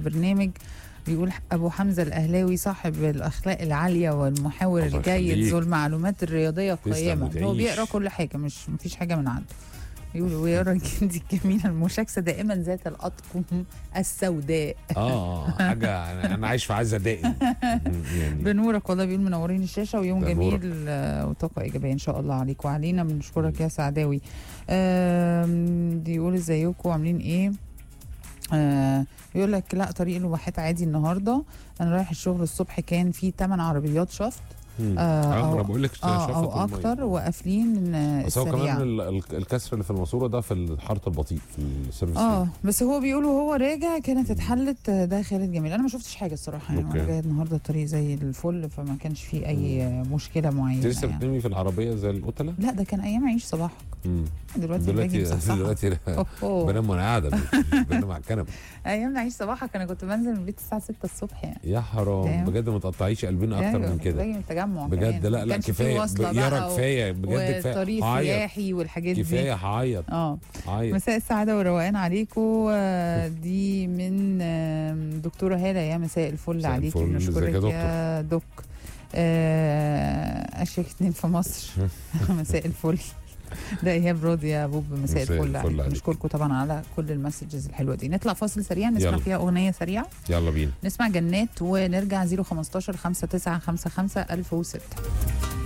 البرنامج بيقول ابو حمزه الاهلاوي صاحب الاخلاق العاليه والمحاور الله الجيد يخليك. ذو المعلومات الرياضيه تسلم القيمه هو وتعيش. بيقرا كل حاجه مش مفيش حاجه من عنده يقول ويرى الجندي الجميله المشاكسه دائما ذات الاطقم السوداء اه حاجه انا أنا عايش في عزه دائم يعني بنورك والله بيقول منورين الشاشه ويوم ده جميل نورك. آه، وطاقه ايجابيه ان شاء الله عليك وعلينا بنشكرك يا سعداوي آم، بيقول ازيكم عاملين ايه آه بيقول لك لا طريق الواحات عادي النهارده انا رايح الشغل الصبح كان في 8 عربيات شفط مم. آه، اه أو- انا بقول لك اه شفط او المية. اكتر وقافلين آه، بس هو كمان السريع ال- ال- الكسر اللي في الماسوره ده في الحاره البطيء في السيرفيس اه بس هو بيقول وهو راجع كانت اتحلت آه، ده خالد جميل انا ما شفتش حاجه الصراحه يعني أوكي. وانا جايه النهارده الطريق زي الفل فما كانش فيه اي آه، مشكله معينه انت لسه يعني. بتنامي في العربيه زي القتله؟ لا ده كان ايام عيش صباحك مم. دلوقتي باجي دلوقتي مصحصحة. دلوقتي أوه. بنام وانا قاعده مش مش بنام على الكنبه ايام عيش صباحك انا كنت بنزل من البيت الساعه 6 الصبح يعني يا حرام فاهم؟ بجد ما تقطعيش قلبنا اكتر أيوة، من كنت كده باجي من التجمع بجد كمان. لا ما لا كانش فيه كفايه وصلة يارا بقى و- كفايه بجد كفايه والطريق هعيط سياحي والحاجات دي كفايه هعيط اه هعيط مساء السعادة والروقان عليكم آه، دي من آم، دكتورة هالة يا مساء الفل مساء عليكي الفل. ازيك بنشكرك يا دكتور؟ يا دك آه، أشيك اتنين في مصر مساء الفل ده ايهاب راضي يا بوب مساء مساء الفل الفل عليك عليك. نشكركم طبعا على كل المسجز الحلوه دي نطلع فاصل سريع نسمع يلا. فيها اغنيه سريعه يلا بينا نسمع جنات ونرجع 015 5955 1006